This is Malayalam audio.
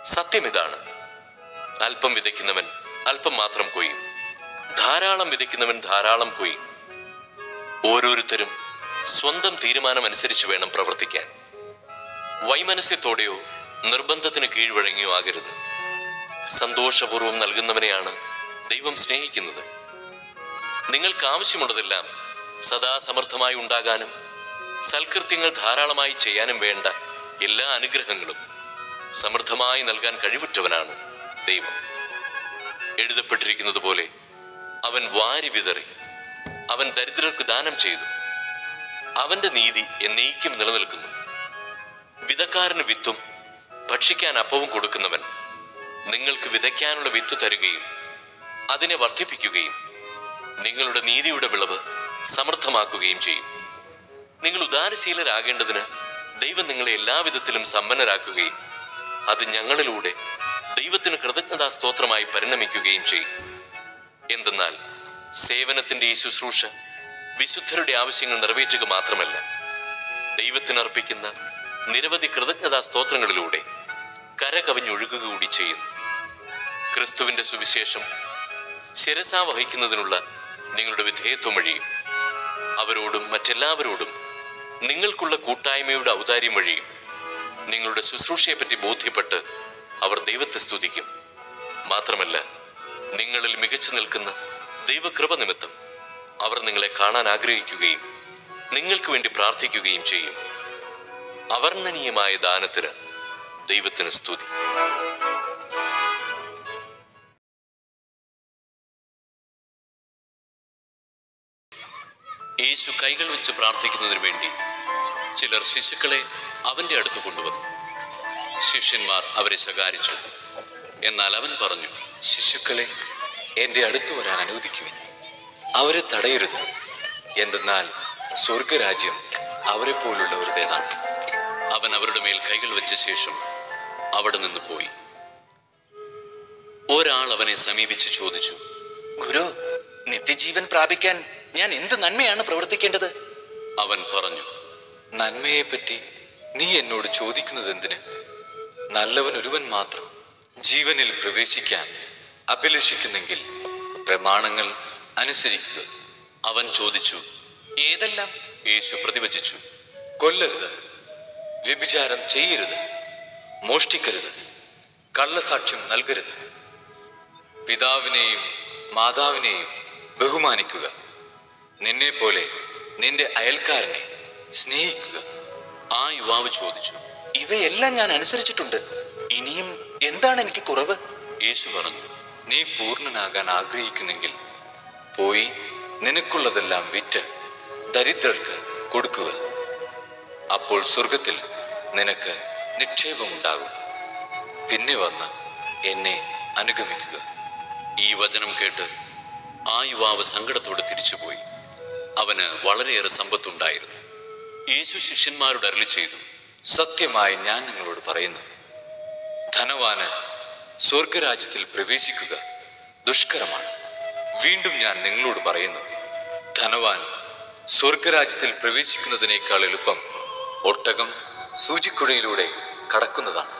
സത്യം ഇതാണ് അല്പം വിതയ്ക്കുന്നവൻ അല്പം മാത്രം കൊയ്യും ധാരാളം വിതയ്ക്കുന്നവൻ ധാരാളം കൊയ്യും ഓരോരുത്തരും സ്വന്തം തീരുമാനമനുസരിച്ച് വേണം പ്രവർത്തിക്കാൻ വൈമനസ്യത്തോടെയോ നിർബന്ധത്തിന് കീഴ്വഴങ്ങിയോ ആകരുത് സന്തോഷപൂർവ്വം നൽകുന്നവനെയാണ് ദൈവം സ്നേഹിക്കുന്നത് നിങ്ങൾക്ക് ആവശ്യമുള്ളതെല്ലാം സദാ സമർത്ഥമായി ഉണ്ടാകാനും സൽകൃത്യങ്ങൾ ധാരാളമായി ചെയ്യാനും വേണ്ട എല്ലാ അനുഗ്രഹങ്ങളും സമൃദ്ധമായി നൽകാൻ കഴിവുറ്റവനാണ് ദൈവം എഴുതപ്പെട്ടിരിക്കുന്നത് പോലെ അവൻ വാരി വിതറി അവൻ ദരിദ്രർക്ക് ദാനം ചെയ്തു അവന്റെ നീതി എന്നേക്കും നിലനിൽക്കുന്നു വിതക്കാരന് വിത്തും ഭക്ഷിക്കാൻ അപ്പവും കൊടുക്കുന്നവൻ നിങ്ങൾക്ക് വിതയ്ക്കാനുള്ള വിത്ത് തരുകയും അതിനെ വർദ്ധിപ്പിക്കുകയും നിങ്ങളുടെ നീതിയുടെ വിളവ് സമൃദ്ധമാക്കുകയും ചെയ്യും നിങ്ങൾ ഉദാരശീലരാകേണ്ടതിന് ദൈവം നിങ്ങളെ എല്ലാവിധത്തിലും സമ്പന്നരാക്കുകയും അത് ഞങ്ങളിലൂടെ ദൈവത്തിന് കൃതജ്ഞതാ സ്തോത്രമായി പരിണമിക്കുകയും ചെയ്യും എന്തെന്നാൽ സേവനത്തിന്റെ ഈ ശുശ്രൂഷ വിശുദ്ധരുടെ ആവശ്യങ്ങൾ നിറവേറ്റുക മാത്രമല്ല ദൈവത്തിനർപ്പിക്കുന്ന നിരവധി കൃതജ്ഞതാ സ്തോത്രങ്ങളിലൂടെ കരകവിഞ്ഞൊഴുകുക കൂടി ചെയ്യുന്നു ക്രിസ്തുവിന്റെ സുവിശേഷം ശിരസാ വഹിക്കുന്നതിനുള്ള നിങ്ങളുടെ വിധേയത്വം വഴിയും അവരോടും മറ്റെല്ലാവരോടും നിങ്ങൾക്കുള്ള കൂട്ടായ്മയുടെ ഔദാര്യം വഴിയും നിങ്ങളുടെ ശുശ്രൂഷയെപ്പറ്റി ബോധ്യപ്പെട്ട് അവർ ദൈവത്തെ സ്തുതിക്കും മാത്രമല്ല നിങ്ങളിൽ മികച്ചു നിൽക്കുന്ന ദൈവകൃപ നിമിത്തം അവർ നിങ്ങളെ കാണാൻ ആഗ്രഹിക്കുകയും നിങ്ങൾക്ക് വേണ്ടി പ്രാർത്ഥിക്കുകയും ചെയ്യും അവർണ്ണനീയമായ ദാനത്തിന് ദൈവത്തിന് സ്തുതി യേശു കൈകൾ വെച്ച് പ്രാർത്ഥിക്കുന്നതിന് വേണ്ടി ചിലർ ശിശുക്കളെ അവന്റെ അടുത്ത് കൊണ്ടുവന്നു ശിഷ്യന്മാർ അവരെ ശകാരിച്ചു എന്നാൽ അവൻ പറഞ്ഞു ശിശുക്കളെ എന്റെ അടുത്ത് വരാൻ അനുവദിക്കുവിൻ അവരെ തടയരുത് എന്തെന്നാൽ സ്വർഗരാജ്യം അവരെ പോലുള്ളവരുടേതാണ് അവൻ അവരുടെ മേൽ കൈകൾ വെച്ച ശേഷം അവിടെ നിന്ന് പോയി ഒരാൾ അവനെ സമീപിച്ച് ചോദിച്ചു ഗുരു നിത്യജീവൻ പ്രാപിക്കാൻ ഞാൻ എന്ത് നന്മയാണ് പ്രവർത്തിക്കേണ്ടത് അവൻ പറഞ്ഞു നന്മയെപ്പറ്റി നീ എന്നോട് ചോദിക്കുന്നത് എന്തിന് നല്ലവൻ ഒരുവൻ മാത്രം ജീവനിൽ പ്രവേശിക്കാൻ അഭിലഷിക്കുന്നെങ്കിൽ പ്രമാണങ്ങൾ അനുസരിക്കുക അവൻ ചോദിച്ചു ഏതെല്ലാം യേശു പ്രതിവചിച്ചു കൊല്ലരുത് വ്യഭിചാരം ചെയ്യരുത് മോഷ്ടിക്കരുത് കള്ളസാക്ഷ്യം നൽകരുത് പിതാവിനെയും മാതാവിനെയും ബഹുമാനിക്കുക നിന്നെ പോലെ നിന്റെ അയൽക്കാരനെ സ്നേഹിക്കുക ആ യുവാവ് ചോദിച്ചു ഇവയെല്ലാം ഞാൻ അനുസരിച്ചിട്ടുണ്ട് ഇനിയും എന്താണ് എനിക്ക് കുറവ് യേശു പറഞ്ഞു നീ പൂർണ്ണനാകാൻ ആഗ്രഹിക്കുന്നെങ്കിൽ പോയി നിനക്കുള്ളതെല്ലാം വിറ്റ് ദരിദ്രർക്ക് കൊടുക്കുക അപ്പോൾ സ്വർഗത്തിൽ നിനക്ക് നിക്ഷേപമുണ്ടാകും പിന്നെ വന്ന് എന്നെ അനുഗമിക്കുക ഈ വചനം കേട്ട് ആ യുവാവ് സങ്കടത്തോടെ തിരിച്ചുപോയി അവന് വളരെയേറെ സമ്പത്തുണ്ടായിരുന്നു യേശു ശിഷ്യന്മാരോട് അരളി ചെയ്തു സത്യമായി ഞാൻ നിങ്ങളോട് പറയുന്നു ധനവാന് സ്വർഗരാജ്യത്തിൽ പ്രവേശിക്കുക ദുഷ്കരമാണ് വീണ്ടും ഞാൻ നിങ്ങളോട് പറയുന്നു ധനവാൻ സ്വർഗരാജ്യത്തിൽ പ്രവേശിക്കുന്നതിനേക്കാൾ എളുപ്പം ഒട്ടകം സൂചിക്കുഴയിലൂടെ കടക്കുന്നതാണ്